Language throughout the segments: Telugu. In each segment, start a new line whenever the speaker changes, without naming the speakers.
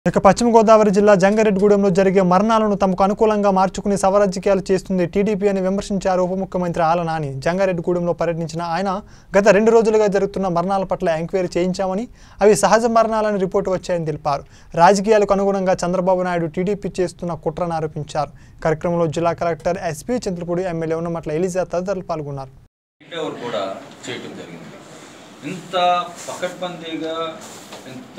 ఇక పశ్చిమ గోదావరి జిల్లా జంగారెడ్డిగూడెంలో జరిగే మరణాలను తమకు అనుకూలంగా మార్చుకుని సవరాజకీయాలు చేస్తుంది టీడీపీ అని విమర్శించారు ఉప ముఖ్యమంత్రి ఆల నాని జంగారెడ్డిగూడెంలో పర్యటించిన ఆయన గత రెండు రోజులుగా జరుగుతున్న మరణాల పట్ల ఎంక్వైరీ చేయించామని అవి సహజ మరణాలని రిపోర్టు వచ్చాయని తెలిపారు రాజకీయాలకు అనుగుణంగా చంద్రబాబు నాయుడు టీడీపీ చేస్తున్న కుట్రను ఆరోపించారు కార్యక్రమంలో జిల్లా collector SP Chintalapudi MLA Unnamatla Eliza తదితరులు పాల్గొన్నారు
ఓవర్ కూడా చేయటం జరిగింది ఇంత పకడ్బందీగా ఇంత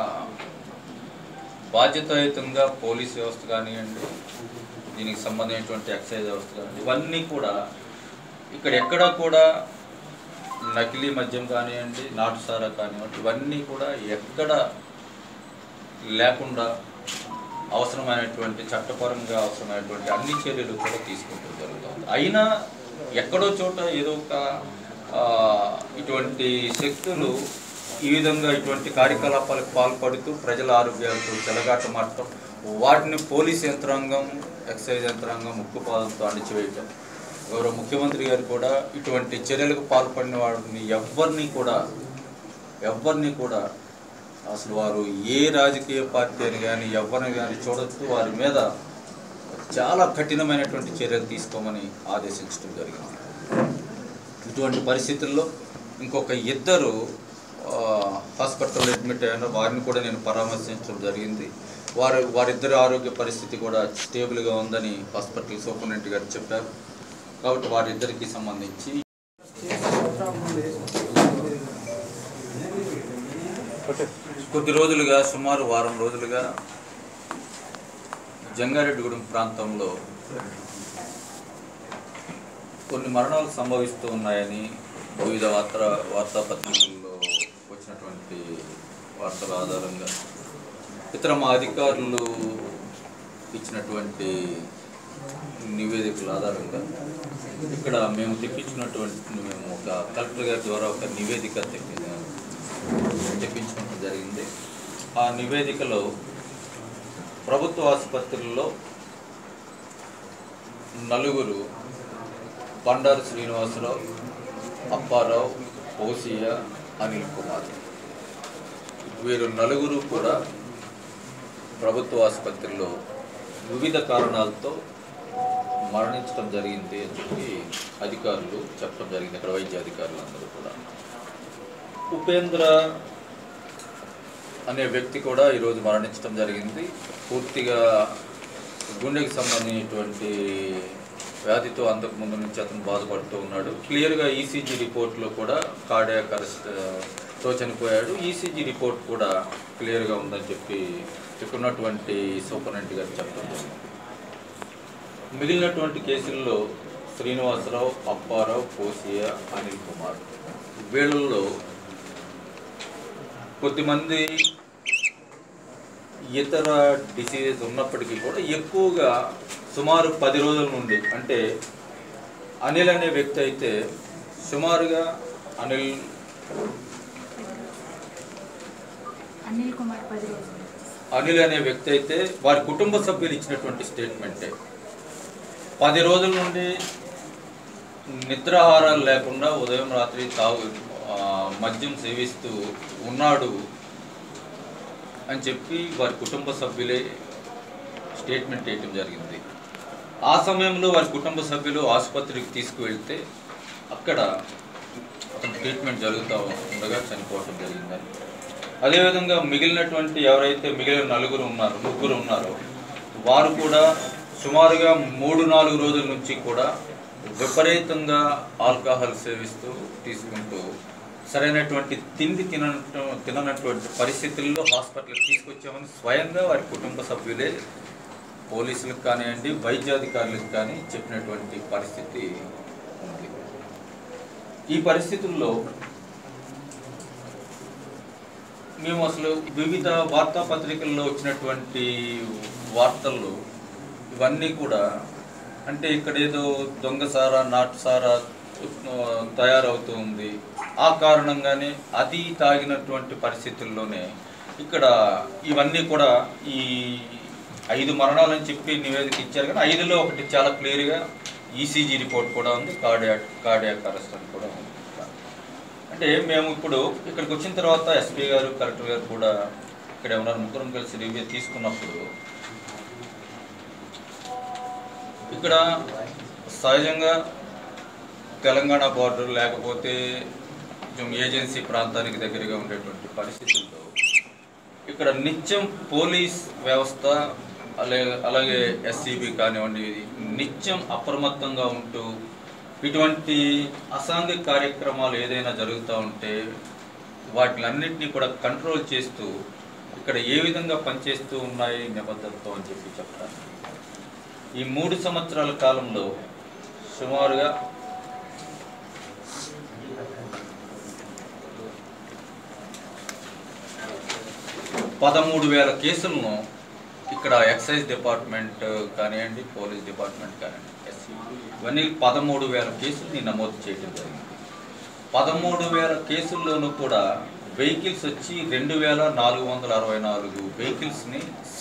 బాధ్యతాయుతంగా పోలీస్ వ్యవస్థ కానివ్వండి దీనికి సంబంధించినటువంటి ఎక్సైజ్ వ్యవస్థ కానివ్వండి ఇవన్నీ కూడా ఇక్కడ ఎక్కడా కూడా నకిలీ మద్యం కానివ్వండి నాటుసారా కానివ్వండి ఇవన్నీ కూడా ఎక్కడ లేకుండా అవసరమైనటువంటి చట్టపరంగా అవసరమైనటువంటి అన్ని చర్యలు కూడా తీసుకుంటూ జరుగుతుంది అయినా ఎక్కడో చోట ఏదో ఒక ఆ, ఇటువంటి శక్తులు ఈ విధంగా ఇటువంటి కార్యకలాపాలకు పాల్పడుతూ ప్రజల ఆరోగ్యాలతో చెలగాటమాడటం వాటిని పోలీస్ యంత్రాంగం ఎక్సైజ్ యంత్రాంగం ముక్కుపాదంతో అణిచివేయటం గౌరవ ముఖ్యమంత్రి గారు కూడా ఇటువంటి చర్యలకు పాల్పడిన వారిని ఎవరిని కూడా ఎవరిని కూడా అసలు వారు ఏ రాజకీయ పార్టీ అని కానీ ఎవరిని కానీ చూడొద్దు వారి మీద చాలా కఠినమైనటువంటి చర్యలు తీసుకోమని ఆదేశించడం జరిగింది ఇటువంటి పరిస్థితుల్లో ఇంకొక ఇద్దరు ఆ, హాస్పిటల్లో అడ్మిట్ అయిన వారిని కూడా నేను పరామర్శించడం జరిగింది వారి వారిద్దరి ఆరోగ్య పరిస్థితి కూడా స్టేబుల్గా ఉందని హాస్పిటల్ సూపరింటెండెంట్ గారు చెప్పారు కాబట్టి వారిద్దరికి సంబంధించి కొద్ది రోజులుగా సుమారు వారం రోజులుగా జంగారెడ్డిగూడెం ప్రాంతంలో కొన్ని మరణాలు సంభవిస్తూ ఉన్నాయని వివిధ వార్తా వార్తాపత్రికల్లో వచ్చినటువంటి వార్తల ఆధారంగా ఇతర మా అధికారులు ఇచ్చినటువంటి నివేదికల ఆధారంగా ఇక్కడ మేము తెప్పించినటువంటి మేము ఒక కలెక్టర్ గారి ద్వారా ఒక నివేదిక తెప్పి తెప్పించుకోవడం జరిగింది ఆ నివేదికలో ప్రభుత్వ ఆసుపత్రుల్లో నలుగురు బండారు శ్రీనివాసరావు అప్పారావు ఓసియ అనిల్ కుమార్ వీరు నలుగురు కూడా ప్రభుత్వ ఆసుపత్రిలో వివిధ కారణాలతో మరణించడం జరిగింది అని చెప్పి అధికారులు చెప్పడం జరిగింది ఇక్కడ వైద్య అధికారులు అందరూ కూడా ఉపేంద్ర అనే వ్యక్తి కూడా ఈరోజు మరణించడం జరిగింది పూర్తిగా గుండెకి సంబంధించినటువంటి వ్యాధితో అంతకు ముందు నుంచి అతను బాధపడుతూ ఉన్నాడు క్లియర్గా ఈసీజీ రిపోర్ట్లో కూడా కార్డియాక్ అరెస్ట్తో చనిపోయాడు ఈసీజీ రిపోర్ట్ కూడా క్లియర్గా ఉందని చెప్పి ఇక్కడ ఉన్నటువంటి సూపరింటెండెంట్ గారు చెప్పడం జరిగింది మిగిలినటువంటి కేసుల్లో శ్రీనివాసరావు అప్పారావు కోసియా అనిల్ కుమార్ వీళ్ళల్లో కొద్దిమంది ఇతర డిసీజెస్ ఉన్నప్పటికీ కూడా ఎక్కువగా సుమారు పది రోజుల నుండి అంటే అనిల్ అనే వ్యక్తి అయితే సుమారుగా అనిల్
అనిల్ కుమార్ పది రోజులు
అనిల్ అనే వ్యక్తి అయితే వారి కుటుంబ సభ్యులు ఇచ్చినటువంటి స్టేట్మెంటే పది రోజుల నుండి నిద్రాహారాలు లేకుండా ఉదయం రాత్రి తాగు ఆ, మద్యం సేవిస్తూ ఉన్నాడు అని చెప్పి వారి కుటుంబ సభ్యులే స్టేట్మెంట్ వేయటం జరిగింది ఆ సమయంలో వారి కుటుంబ సభ్యులు ఆసుపత్రికి తీసుకువెళ్తే అక్కడ అతని ట్రీట్మెంట్ జరుగుతూ ఉండగా చనిపోవటం జరిగిందని అదేవిధంగా మిగిలినటువంటి ఎవరైతే మిగిలిన నలుగురు ఉన్నారు ముగ్గురు ఉన్నారో వారు కూడా సుమారుగా మూడు నాలుగు రోజుల నుంచి కూడా విపరీతంగా ఆల్కహాల్ సేవిస్తూ తీసుకుంటూ సరైనటువంటి తిండి తిన తిననటువంటి పరిస్థితుల్లో హాస్పిటల్కి తీసుకొచ్చామని స్వయంగా వారి కుటుంబ సభ్యులే పోలీసులకు కానివ్వండి వైద్యాధికారులకు కానీ చెప్పినటువంటి పరిస్థితి ఉంది ఈ పరిస్థితుల్లో మేము అసలు వివిధ వార్తాపత్రికల్లో వచ్చినటువంటి వార్తల్లో ఇవన్నీ కూడా అంటే ఇక్కడ ఏదో దొంగసారా నాటుసారా ఆ, తయారవుతూ ఉంది ఆ కారణంగానే అది తాగినటువంటి పరిస్థితుల్లోనే ఇక్కడ ఇవన్నీ కూడా ఈ ఐదు మరణాలని చెప్పి నివేదిక ఇచ్చారు కానీ ఐదులో ఒకటి చాలా క్లియర్గా ఈసీజీ రిపోర్ట్ కూడా ఉంది కార్డియాక్ కార్డియాక్ అరెస్ట్ అని కూడా ఉంది అంటే మేము ఇప్పుడు ఇక్కడికి వచ్చిన తర్వాత ఎస్పీ గారు కలెక్టర్ గారు కూడా ఇక్కడ ఏమన్నా ముగ్గురం కలిసి రివ్యూ తీసుకున్నప్పుడు ఇక్కడ సహజంగా తెలంగాణ బార్డర్ లేకపోతే కొంచెం ఏజెన్సీ ప్రాంతానికి దగ్గరగా ఉండేటువంటి పరిస్థితుల్లో ఇక్కడ నిత్యం పోలీస్ వ్యవస్థ అలాగే అలాగే ఎస్సీబీ కానివ్వండి నిత్యం అప్రమత్తంగా ఉంటూ ఇటువంటి అసాంఘిక కార్యక్రమాలు ఏదైనా జరుగుతూ ఉంటే వాటిలన్నింటినీ కూడా కంట్రోల్ చేస్తూ ఇక్కడ ఏ విధంగా పనిచేస్తూ ఉన్నాయి నిబద్ధతతో అని చెప్పి చెప్తాను ఈ మూడు సంవత్సరాల కాలంలో సుమారుగా పదమూడు వేల కేసులను ఇక్కడ ఎక్సైజ్ డిపార్ట్మెంట్ కానివ్వండి పోలీస్ డిపార్ట్మెంట్ కానివ్వండి ఎస్సీ ఇవన్నీ పదమూడు వేల కేసుల్ని నమోదు చేయడం జరిగింది పదమూడు వేల కేసుల్లోనూ కూడా వెహికల్స్ వచ్చి రెండు వేల నాలుగు వందల అరవై నాలుగు వెహికల్స్ని